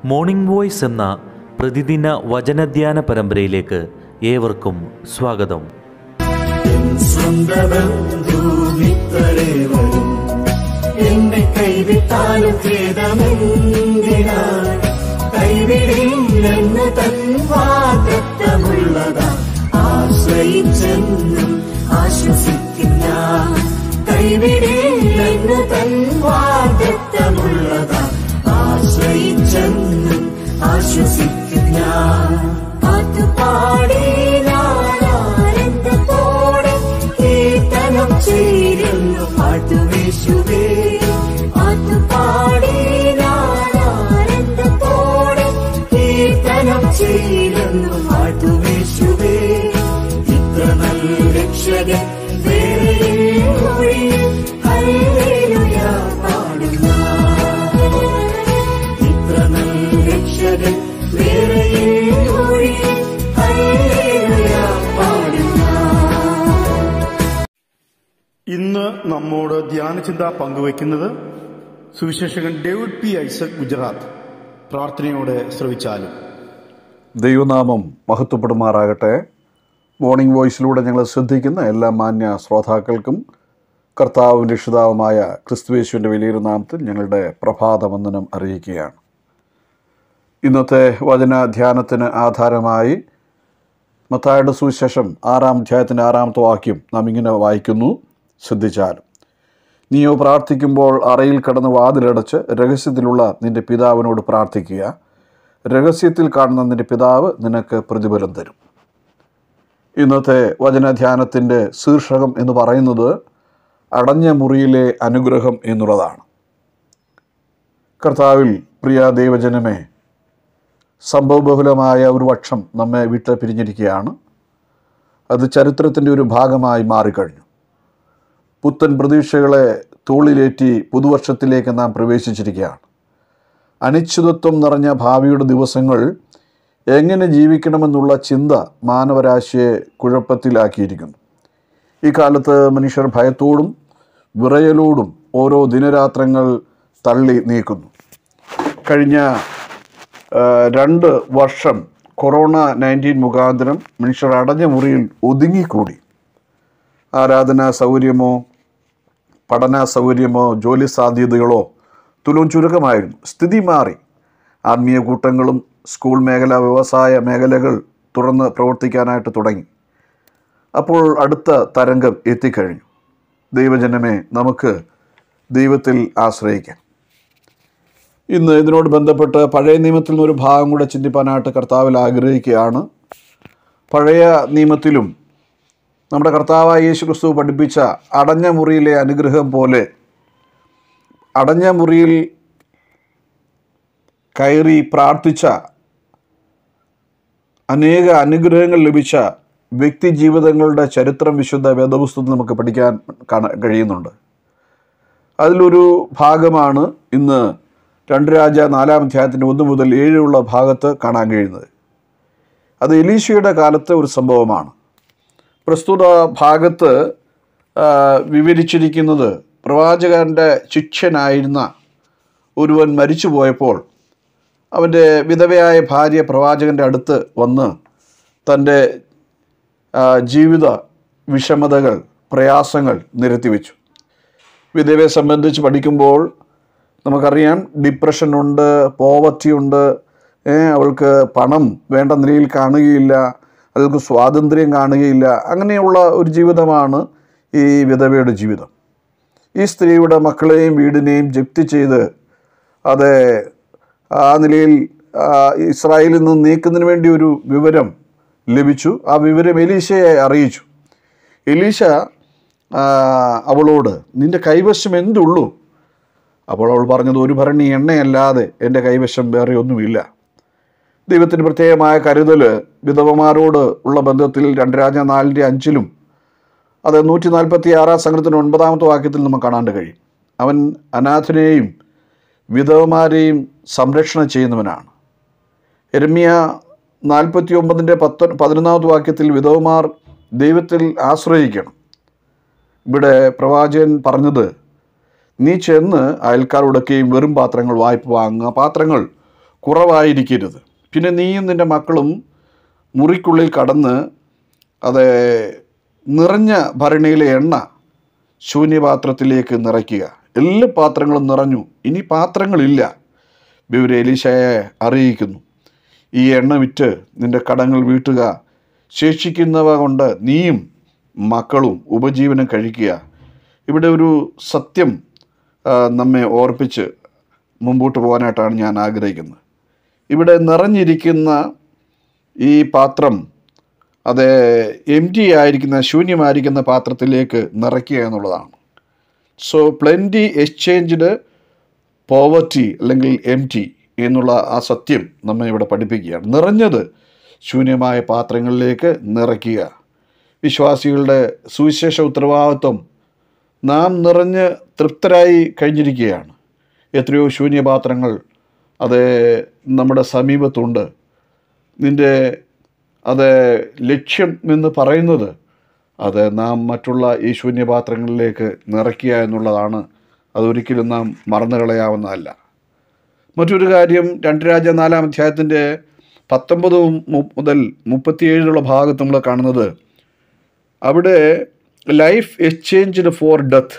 morning voice എന്ന പ്രതിദിന വചനധ്യാന പരമ്പരയിലേക്ക് ഏവർക്കും സ്വാഗതം സ്വന്തബന്ധുമിത്രേ വരും എന്നെ കൈവിട്ടാലും ഖേദമെന്തിനാ കൈവിടില്ലെന്ന് തൻ വാദത്തമുള്ളതാ ആശ്രയിച്ചെന്നും ആശ്വസിക്കുന്ന കൈവിടില്ലെന്ന് തൻ വാദത്തമുള്ളതാ ആശ്രയിച്ചെന്നും ആശ്വസിക്കുന്ന പാട്ടുപാടി ആനന്ദത്തോടെ കീർത്തനം ചേരുന്നു പാട്ടുവേശുവേ പാട്ടുപാടി ആനന്ദത്തോടെ കീർത്തനം ചേരുന്നു പാട്ടുവേശുവേ ഇത്ര നല്ല രക്ഷകൻ വേറെയും ഒഴിയിൽ ഹല്ലേലൂയ പാടുന്ന ഇത്ര നല്ല രക്ഷകൻ വേറെയും ഒഴിയിൽ ഹല്ലേലൂയ പാടുന്ന ഇന്ന് നമ്മോട് ധ്യാനചിന്ത പങ്കുവയ്ക്കുന്നത് സുവിശേഷകൻ ഡേവിഡ് പി ഐസക് ഗുജറാത്ത് പ്രാർത്ഥനയോടെ ശ്രവിച്ചാലും ദൈവനാമം മഹത്വപ്പെടുമാറാകട്ടെ മോർണിംഗ് വോയിസിലൂടെ ഞങ്ങൾ ശ്രദ്ധിക്കുന്ന എല്ലാ മാന്യ ശ്രോതാക്കൾക്കും കർത്താവും രക്ഷിതാവുമായ ക്രിസ്തുവേശുവിൻ്റെ വലിയൊരു നാമത്തിൽ ഞങ്ങളുടെ പ്രഭാതവന്ദനം അറിയിക്കുകയാണ് ഇന്നത്തെ വചന ധ്യാനത്തിന് ആധാരമായി മത്തായുടെ സുവിശേഷം ആറാം അധ്യായത്തിൻ്റെ ആറാമത്തെ വാക്യം നാം ഇങ്ങനെ വായിക്കുന്നു ശ്രദ്ധിച്ചാലും നീയോ പ്രാർത്ഥിക്കുമ്പോൾ അറയിൽ കടന്ന് വാതിലടച്ച് രഹസ്യത്തിലുള്ള നിന്റെ പിതാവിനോട് പ്രാർത്ഥിക്കുക രഹസ്യത്തിൽ കാണുന്ന നിന്റെ പിതാവ് നിനക്ക് പ്രതിഫലം തരും ഇന്നത്തെ വചനധ്യാനത്തിൻ്റെ ശീർഷകം എന്ന് പറയുന്നത് അടഞ്ഞ മുറിയിലെ അനുഗ്രഹം എന്നുള്ളതാണ് കർത്താവിൽ പ്രിയ ദൈവജനമേ സംഭവബഹുലമായ ഒരു പക്ഷം നമ്മെ വിട്ട് പിരിഞ്ഞിരിക്കുകയാണ് അത് ചരിത്രത്തിൻ്റെ ഒരു ഭാഗമായി മാറിക്കഴിഞ്ഞു പുത്തൻ പ്രതീക്ഷകളെ തോളിലേറ്റി പുതുവർഷത്തിലേക്ക് നാം പ്രവേശിച്ചിരിക്കുകയാണ് അനിശ്ചിതത്വം നിറഞ്ഞ ഭാവിയുടെ ദിവസങ്ങൾ എങ്ങനെ ജീവിക്കണമെന്നുള്ള ചിന്ത മാനവരാശിയെ കുഴപ്പത്തിലാക്കിയിരിക്കുന്നു ഈ കാലത്ത് മനുഷ്യർ ഭയത്തോടും വിറയലോടും ഓരോ ദിനരാത്രങ്ങൾ തള്ളി നീക്കുന്നു കഴിഞ്ഞ ആ, രണ്ട് വർഷം കൊറോണ നയൻറ്റീൻ മുഖാന്തരം മനുഷ്യർ അടഞ്ഞ മുറിയിൽ ഒതുങ്ങിക്കൂടി ആരാധനാ സൗകര്യമോ പഠന സൗകര്യമോ ജോലി സാധ്യതകളോ തുലവും ചുരുക്കമായിരുന്നു സ്ഥിതി മാറി ആത്മീയ കൂട്ടങ്ങളും സ്കൂൾ മേഖല വ്യവസായ മേഖലകൾ തുറന്ന് പ്രവർത്തിക്കാനായിട്ട് തുടങ്ങി അപ്പോൾ അടുത്ത തരംഗം എത്തിക്കഴിഞ്ഞു ദൈവജനമേ നമുക്ക് ദൈവത്തിൽ ആശ്രയിക്കാം ഇന്ന് ഇതിനോട് ബന്ധപ്പെട്ട് പഴയ നിയമത്തിൽ നിന്നൊരു ഭാഗം കൂടെ ചിന്തിപ്പാനായിട്ട് കർത്താവിൽ ആഗ്രഹിക്കുകയാണ് പഴയ നിയമത്തിലും നമ്മുടെ കർത്താവായ യേശു ക്രിസ്തു പഠിപ്പിച്ച അടഞ്ഞ മുറിയിലെ അനുഗ്രഹം പോലെ അടഞ്ഞ മുറിയിൽ കയറി പ്രാർത്ഥിച്ച അനേക അനുഗ്രഹങ്ങൾ ലഭിച്ച വ്യക്തി ജീവിതങ്ങളുടെ ചരിത്രം വിശുദ്ധ വേദപുസ്തകത്തിൽ നമുക്ക് പഠിക്കാൻ കാണാൻ കഴിയുന്നുണ്ട് അതിലൊരു ഭാഗമാണ് ഇന്ന് രണ്ട് രാജ നാലാം അധ്യായത്തിൻ്റെ ഒന്ന് മുതൽ ഏഴുള്ള ഭാഗത്ത് കാണാൻ കഴിയുന്നത് അത് എലീശയുടെ കാലത്തെ ഒരു സംഭവമാണ് പ്രസ്തുത ഭാഗത്ത് ആ, വിവരിച്ചിരിക്കുന്നത് പ്രവാചകൻ്റെ ശിഷ്യനായിരുന്ന ഒരുവൻ മരിച്ചു പോയപ്പോൾ അവൻ്റെ വിധവയായ ഭാര്യ പ്രവാചകൻ്റെ അടുത്ത് വന്ന് തൻ്റെ ആ, ജീവിത വിഷമതകൾ പ്രയാസങ്ങൾ നിരത്തിവെച്ചു വിധവയെ സംബന്ധിച്ച് പഠിക്കുമ്പോൾ നമുക്കറിയാം ഡിപ്രഷനുണ്ട് പോവറ്റി ഉണ്ട് ഏ, അവൾക്ക് പണം വേണ്ട നിലയിൽ കാണുകയില്ല അവൾക്ക് സ്വാതന്ത്ര്യം കാണുകയില്ല അങ്ങനെയുള്ള ഒരു ജീവിതമാണ് ഈ വിധവയുടെ ജീവിതം ഈ സ്ത്രീയുടെ മക്കളെയും വീടിനെയും ജപ്തി ചെയ്ത് അത് ആ നിലയിൽ ആ, ഇസ്രായേലിൽ നിന്ന് നീക്കുന്നതിന് വേണ്ടി ഒരു വിവരം ലഭിച്ചു ആ വിവരം എലീശയെ അറിയിച്ചു എലീശ ആ, അവളോട് നിന്റെ കൈവശം എന്തുള്ളൂ അപ്പോൾ അവൾ പറഞ്ഞത് ഒരു ഭരണി എണ്ണയല്ലാതെ എൻ്റെ കൈവശം വേറെ ഒന്നുമില്ല ദൈവത്തിന് പ്രത്യേകമായ കരുതൽ വിധവമാരോട് ഉള്ള ബന്ധത്തിൽ രണ്ട് രാജ നാലിൻ്റെ അഞ്ചിലും അത് നൂറ്റി നാൽപ്പത്തി ആറാം സംഘത്തിൻ്റെ ഒൻപതാമത്തെ വാക്യത്തിൽ നമുക്ക് കാണാൻ കഴിയും അവൻ അനാഥനെയും വിധവമാരെയും സംരക്ഷണം ചെയ്യുന്നവനാണ് എരമിയ നാൽപ്പത്തി ഒമ്പതിൻ്റെ പത്ത് പതിനൊന്നാമത്തെ വാക്യത്തിൽ വിധവമാർ ദൈവത്തിൽ ആശ്രയിക്കണം ഇവിടെ പ്രവാചകൻ പറഞ്ഞത് നീ ചെന്ന് അയൽക്കാരോടൊക്കെയും വെറും പാത്രങ്ങൾ വായ്പ വാങ്ങുക പാത്രങ്ങൾ കുറവായിരിക്കരുത് പിന്നെ നീയും നിൻ്റെ മക്കളും മുറിക്കുള്ളിൽ കടന്ന് അത് നിറഞ്ഞ ഭരണിയിലെ എണ്ണ ശൂന്യപാത്രത്തിലേക്ക് നിറയ്ക്കുക എല്ലാ പാത്രങ്ങളും നിറഞ്ഞു ഇനി പാത്രങ്ങളില്ല വിവര എലീശയെ അറിയിക്കുന്നു ഈ എണ്ണ വിറ്റ് നിന്റെ കടങ്ങൾ വീട്ടുക ശേഷിക്കുന്നവ കൊണ്ട് നീയും മക്കളും ഉപജീവനം കഴിക്കുക ഇവിടെ ഒരു സത്യം ആ, നമ്മെ ഓർപ്പിച്ച് മുമ്പോട്ട് പോകാനായിട്ടാണ് ഞാൻ ആഗ്രഹിക്കുന്നത് ഇവിടെ നിറഞ്ഞിരിക്കുന്ന ഈ പാത്രം അത് എം ടി ആയിരിക്കുന്ന ശൂന്യമായിരിക്കുന്ന പാത്രത്തിലേക്ക് നിറയ്ക്കുക എന്നുള്ളതാണ് സോ പ്ലെൻറ്റി എക്സ്ചേഞ്ച്ഡ് പോവർട്ടി അല്ലെങ്കിൽ എം ടി എന്നുള്ള ആ സത്യം നമ്മെ ഇവിടെ പഠിപ്പിക്കുകയാണ് നിറഞ്ഞത് ശൂന്യമായ പാത്രങ്ങളിലേക്ക് നിറയ്ക്കുക വിശ്വാസികളുടെ സുവിശേഷ ഉത്തരവാദിത്വം നാം നിറഞ്ഞ് തൃപ്തരായി കഴിഞ്ഞിരിക്കുകയാണ് എത്രയോ ശൂന്യപാത്രങ്ങൾ അത് നമ്മുടെ സമീപത്തുണ്ട് നിൻ്റെ അത് ലക്ഷ്യം എന്ന് പറയുന്നത് അത് നാം മറ്റുള്ള ഈ ശൂന്യപാത്രങ്ങളിലേക്ക് നിറയ്ക്കുക എന്നുള്ളതാണ് അതൊരിക്കലും നാം മറന്നു കളയാവുന്നതല്ല മറ്റൊരു കാര്യം രണ്ട് രാജ നാലാം അധ്യായത്തിൻ്റെ പത്തൊമ്പത് മു- മുതൽ മുപ്പത്തിയേഴിലുള്ള ഭാഗത്ത് നമ്മൾ കാണുന്നത് അവിടെ ലൈഫ് എക്സ്ചേഞ്ച്ഡ് ഫോർ ഡെത്ത്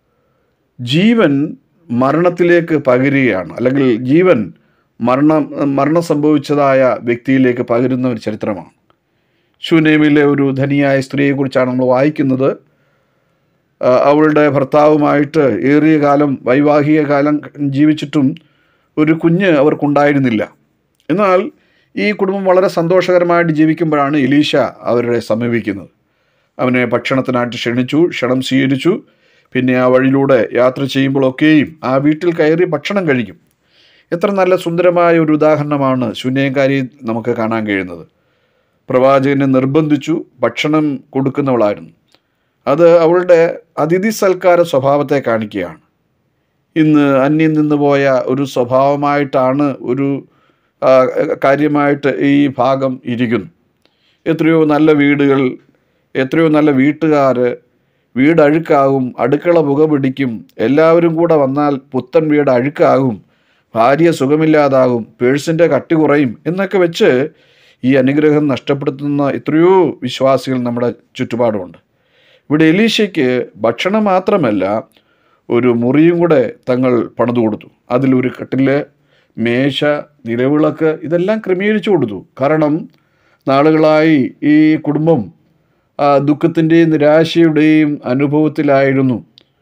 ജീവൻ മരണത്തിലേക്ക് പകരുകയാണ് അല്ലെങ്കിൽ ജീവൻ മരണം മരണം സംഭവിച്ചതായ വ്യക്തിയിലേക്ക് പകരുന്ന ഒരു ചരിത്രമാണ് ശൂനേമിലെ ഒരു ധനിയായ സ്ത്രീയെക്കുറിച്ചാണ് നമ്മൾ വായിക്കുന്നത് ആ, അവളുടെ ഭർത്താവുമായിട്ട് ഏറിയ കാലം വൈവാഹിക കാലം ജീവിച്ചിട്ടും ഒരു കുഞ്ഞ് അവർക്കുണ്ടായിരുന്നില്ല എന്നാൽ ഈ കുടുംബം വളരെ സന്തോഷകരമായിട്ട് ജീവിക്കുമ്പോഴാണ് എലീഷ അവരെ സമീപിക്കുന്നത് അവനെ ഭക്ഷണത്തിനായിട്ട് ക്ഷണിച്ചു ക്ഷണം സ്വീകരിച്ചു പിന്നെ ആ വഴിയിലൂടെ യാത്ര ചെയ്യുമ്പോഴൊക്കെയും ആ വീട്ടിൽ കയറി ഭക്ഷണം കഴിക്കും എത്ര നല്ല സുന്ദരമായ ഒരു ഉദാഹരണമാണ് ശൂന്യകാരി നമുക്ക് കാണാൻ കഴിയുന്നത് പ്രവാചകനെ നിർബന്ധിച്ചു ഭക്ഷണം കൊടുക്കുന്നവളായിരുന്നു അത് അവളുടെ അതിഥി സൽക്കാര സ്വഭാവത്തെ കാണിക്കുകയാണ് ഇന്ന് അന്യം നിന്ന് പോയ ഒരു സ്വഭാവമായിട്ടാണ് ഒരു ആ, കാര്യമായിട്ട് ഈ ഭാഗം ഇരിക്കുന്നു എത്രയോ നല്ല വീടുകൾ എത്രയോ നല്ല വീട്ടുകാർ വീട് അഴുക്കാകും അടുക്കള പുക പിടിക്കും എല്ലാവരും കൂടെ വന്നാൽ പുത്തൻ വീട് അഴുക്കാകും ഭാര്യ സുഖമില്ലാതാകും പേഴ്സിൻ്റെ കട്ടി കുറയും എന്നൊക്കെ വെച്ച് ഈ അനുഗ്രഹം നഷ്ടപ്പെടുത്തുന്ന എത്രയോ വിശ്വാസികൾ നമ്മുടെ ചുറ്റുപാടുമുണ്ട് ഇവിടെ എലീശയ്ക്ക് ഭക്ഷണം മാത്രമല്ല ഒരു മുറിയും കൂടെ തങ്ങൾ പണിതു കൊടുത്തു അതിലൊരു കട്ടില് മേശ നിലവിളക്ക് ഇതെല്ലാം ക്രമീകരിച്ചു കൊടുത്തു കാരണം നാളുകളായി ഈ കുടുംബം ആ, ദുഃഖത്തിൻ്റെയും നിരാശയുടെയും അനുഭവത്തിലായിരുന്നു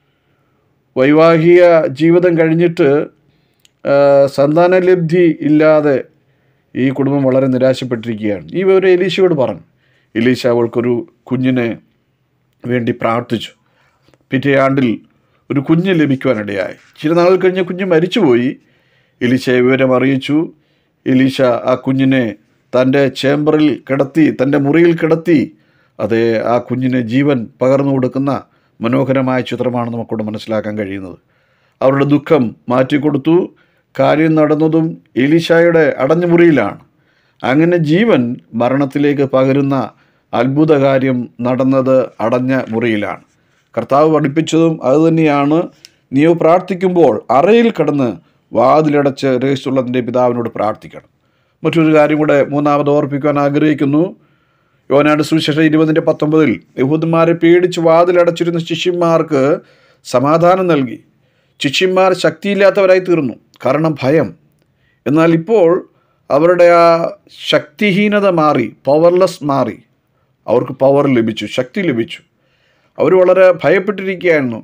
വൈവാഹിക ജീവിതം കഴിഞ്ഞിട്ട് ആ, സന്താനലബ്ധി ഇല്ലാതെ ഈ കുടുംബം വളരെ നിരാശപ്പെട്ടിരിക്കുകയാണ് ഈ വിവരം എലീശയോട് പറഞ്ഞു എലീശ അവൾക്കൊരു കുഞ്ഞിനെ വേണ്ടി പ്രാർത്ഥിച്ചു പിറ്റേ ആണ്ടിൽ ഒരു കുഞ്ഞ് ലഭിക്കുവാനിടയായി ചില നാൾ കഴിഞ്ഞ് കുഞ്ഞ് മരിച്ചുപോയി എലീശയെ വിവരം അറിയിച്ചു എലീശ ആ കുഞ്ഞിനെ തൻ്റെ ചേംബറിൽ കിടത്തി തൻ്റെ മുറിയിൽ കിടത്തി അതേ ആ കുഞ്ഞിന് ജീവൻ പകർന്നു കൊടുക്കുന്ന മനോഹരമായ ചിത്രമാണ് നമുക്കിവിടെ മനസ്സിലാക്കാൻ കഴിയുന്നത് അവരുടെ ദുഃഖം മാറ്റിക്കൊടുത്തു കാര്യം നടന്നതും എലീശായുടെ അടഞ്ഞ മുറിയിലാണ് അങ്ങനെ ജീവൻ മരണത്തിലേക്ക് പകരുന്ന അത്ഭുത കാര്യം നടന്നത് അടഞ്ഞ മുറിയിലാണ് കർത്താവ് പഠിപ്പിച്ചതും അതുതന്നെയാണ് നീയോ പ്രാർത്ഥിക്കുമ്പോൾ അറയിൽ കിടന്ന് വാതിലടച്ച് രഹസ്യമുള്ളതിൻ്റെ പിതാവിനോട് പ്രാർത്ഥിക്കണം മറ്റൊരു കാര്യം കൂടെ മൂന്നാമത് ഓർപ്പിക്കുവാൻ ആഗ്രഹിക്കുന്നു യോനാട് സുവിശേഷം ഇരുപതിൻ്റെ പത്തൊമ്പതിൽ യഹൂദന്മാരെ പേടിച്ച് വാതിലടച്ചിരുന്ന ശിഷ്യന്മാർക്ക് സമാധാനം നൽകി ശിഷ്യന്മാർ ശക്തിയില്ലാത്തവരായി തീർന്നു കാരണം ഭയം എന്നാൽ ഇപ്പോൾ അവരുടെ ആ ശക്തിഹീനത മാറി പവർലെസ് മാറി അവർക്ക് പവർ ലഭിച്ചു ശക്തി ലഭിച്ചു അവർ വളരെ ഭയപ്പെട്ടിരിക്കുകയായിരുന്നു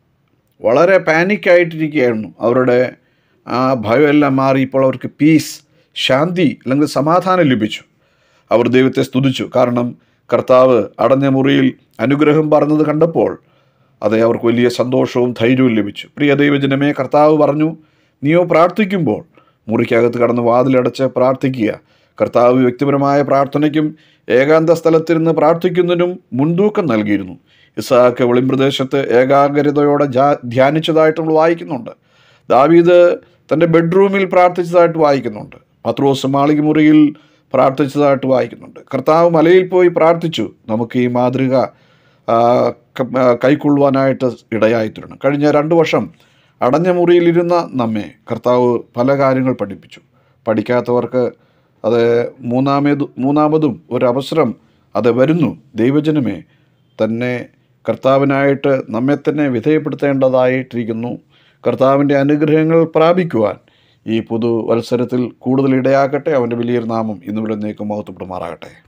വളരെ പാനിക്കായിട്ടിരിക്കുകയായിരുന്നു അവരുടെ ആ ഭയമെല്ലാം മാറി ഇപ്പോൾ അവർക്ക് പീസ് ശാന്തി അല്ലെങ്കിൽ സമാധാനം ലഭിച്ചു അവർ ദൈവത്തെ സ്തുതിച്ചു കാരണം കർത്താവ് അടഞ്ഞ മുറിയിൽ അനുഗ്രഹം പറഞ്ഞത് കണ്ടപ്പോൾ അതെ അവർക്ക് വലിയ സന്തോഷവും ധൈര്യവും ലഭിച്ചു പ്രിയ ദൈവജനമേ കർത്താവ് പറഞ്ഞു നീയോ പ്രാർത്ഥിക്കുമ്പോൾ മുറിക്കകത്ത് കടന്ന് വാതിലടച്ച് പ്രാർത്ഥിക്കുക കർത്താവ് വ്യക്തിപരമായ പ്രാർത്ഥനയ്ക്കും ഏകാന്ത സ്ഥലത്തിരുന്ന് പ്രാർത്ഥിക്കുന്നതിനും മുൻതൂക്കം നൽകിയിരുന്നു ഇസാക്ക് വെളിമ്പ്രദേശത്ത് ഏകാഗ്രതയോടെ ജാ- ധ്യാനിച്ചതായിട്ട് നമ്മൾ വായിക്കുന്നുണ്ട് ദാവീദ് തൻ്റെ ബെഡ്റൂമിൽ പ്രാർത്ഥിച്ചതായിട്ട് വായിക്കുന്നുണ്ട് പത്രോസ് മാളിക മുറിയിൽ പ്രാർത്ഥിച്ചതായിട്ട് വായിക്കുന്നുണ്ട് കർത്താവ് മലയിൽ പോയി പ്രാർത്ഥിച്ചു നമുക്ക് ഈ മാതൃക ആ, ക- ആ, കൈക്കൊള്ളുവാനായിട്ട് ഇടയായിത്തീരണം കഴിഞ്ഞ രണ്ട് വർഷം അടഞ്ഞ മുറിയിലിരുന്ന നമ്മെ കർത്താവ് പല കാര്യങ്ങൾ പഠിപ്പിച്ചു പഠിക്കാത്തവർക്ക് അത് മൂന്നാമത് മൂന്നാമതും ഒരവസരം അത് വരുന്നു ദൈവജനമേ തന്നെ കർത്താവിനായിട്ട് നമ്മെ തന്നെ വിധേയപ്പെടുത്തേണ്ടതായിട്ടിരിക്കുന്നു കർത്താവിൻ്റെ അനുഗ്രഹങ്ങൾ പ്രാപിക്കുവാൻ ഈ പുതു വത്സരത്തിൽ കൂടുതൽ ഇടയാക്കട്ടെ അവൻ്റെ വലിയൊരു നാമം ഇന്നുവിടെ നീക്കും മഹത്വപ്പെടുമാറാകട്ടെ